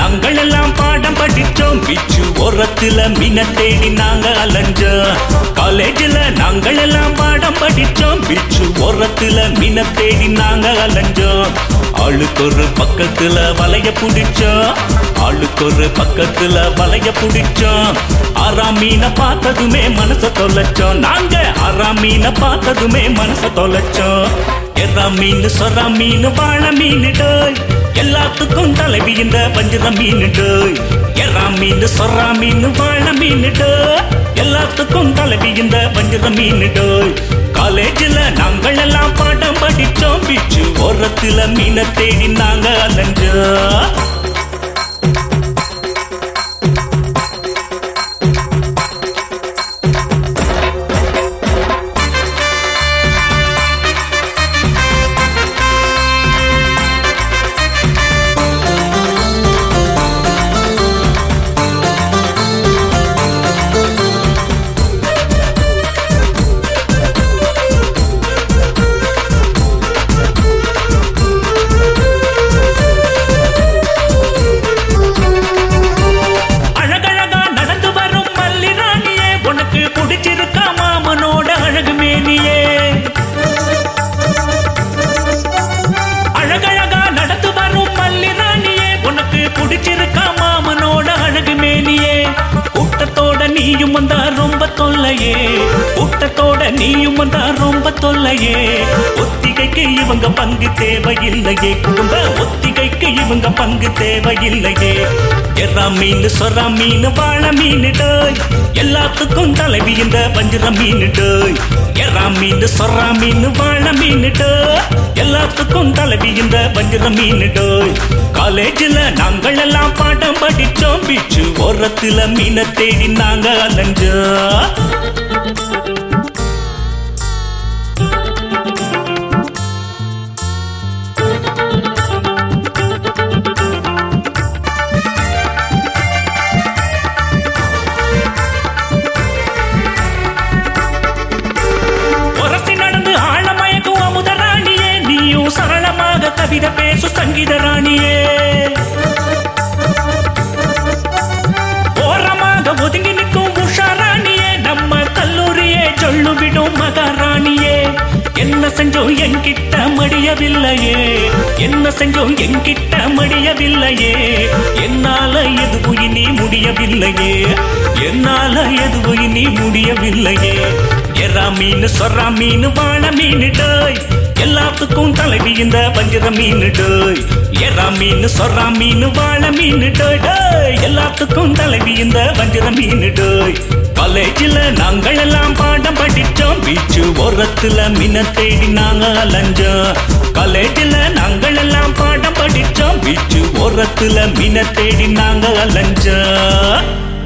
நாங்கள் எல்லாம் பாடம் படிச்சோம் பிச்சு ஓரத்துல மீன தேடி நாங்க அலைஞ்சோம் காலேஜ்ல நாங்கள் எல்லாம் பாடம் படிச்சோம் பிச்சு ஓரத்துல மீன தேடி நாங்க அலைஞ்சோம் ஆளுக்கு ஒரு பக்கத்துல வலைய புடிச்சோம் ஆளுக்கு ஒரு பக்கத்துல வலைய புடிச்சோம் ஆறாம் மீன பார்த்ததுமே மனச தொலைச்சோம் நாங்க ஆறாம் மீன பார்த்ததுமே மனச தொலைச்சோம் எறா மீன் சொரா மீன் வாழ மீன் டோய் எல்லாத்துக்கும் தலைவி இந்த பஞ்சர மீன் டோய் எறா மீன் சொரா மீன் வாழ மீன் டோய் எல்லாத்துக்கும் தலைவி இந்த பஞ்சர மீன் டோய் காலேஜ்ல நாங்கள் எல்லாம் பாடம் படிச்சோம் பீச்சு ஓரத்துல மீனை தேடி நாங்க அலைஞ்சோம் அழகழகா நடந்து வரும் மல்லி ராணியே உனக்கு பிடிச்சிருக்கா மாமனோட அழகு மேனியே அழகழகா நடந்து வரும் மல்லி ராணியே உனக்கு பிடிச்சிருக்கா மாமனோட அழகு மேனியே கூட்டத்தோட நீயும் வந்தா ரொம்ப தொல்லையே கூட்டத்தோட நீயும் வந்தா ரொம்ப தொல்லையே ஒத்திகைக்கு இவங்க பங்கு தேவையில்லையே குடும்ப ஒத்திகைக்கு இவங்க பங்கு தேவையில்லையே எறா மீன் சொரா மீன் வாழ மீன் டோய் எல்லாத்துக்கும் தலைவி இந்த வஞ்சிர மீன் டோய் எறா மீன் சொரா மீன் வாழ மீன் டோய் எல்லாத்துக்கும் தலைவி இந்த வஞ்சிர மீன் டோய் காலேஜ்ல நாங்கள் எல்லாம் பாடம் படிச்சோம் பீச்சு ஓரத்துல மீனை தேடி நாங்க அலைஞ்சோம் உரசி நடந்து ஆழமயக்கும் அமுத ராணியே நீயும் சரளமாக கவிதை பேசு சங்கீத ராணியே ஓரமாக ஒதுங்கி நிற்கும் உஷா ராணியே நம்ம கல்லூரியே சொல்லு விடும் மகாராணியே என்ன செஞ்சோம் என்கிட்ட மடியவில்லையே என்ன செஞ்சோம் என்கிட்ட மடியவில்லையே என்னால எதுவும் இனி முடியவில்லையே என்னால எதுவும் இனி முடியவில்லையே எறா மீன் சொரா மீன் வாழ மீன் டோய் எல்லாத்துக்கும் தலைவி இந்த பஞ்சர மீன் டோய் எறா மீன் சொரா மீன் வாழ மீன் டோய் டோய் எல்லாத்துக்கும் தலைவி இந்த பஞ்சர மீன் டோய் காலேஜில் நாங்கள் எல்லாம் பாடம் படிச்சோம் பீச்சு ஓரத்துல மீனை தேடி நாங்க அலைஞ்சோம் காலேஜில் நாங்கள் எல்லாம் பாடம் படிச்சோம் பீச்சு ஓரத்துல மீனை தேடி நாங்க அலைஞ்சோம்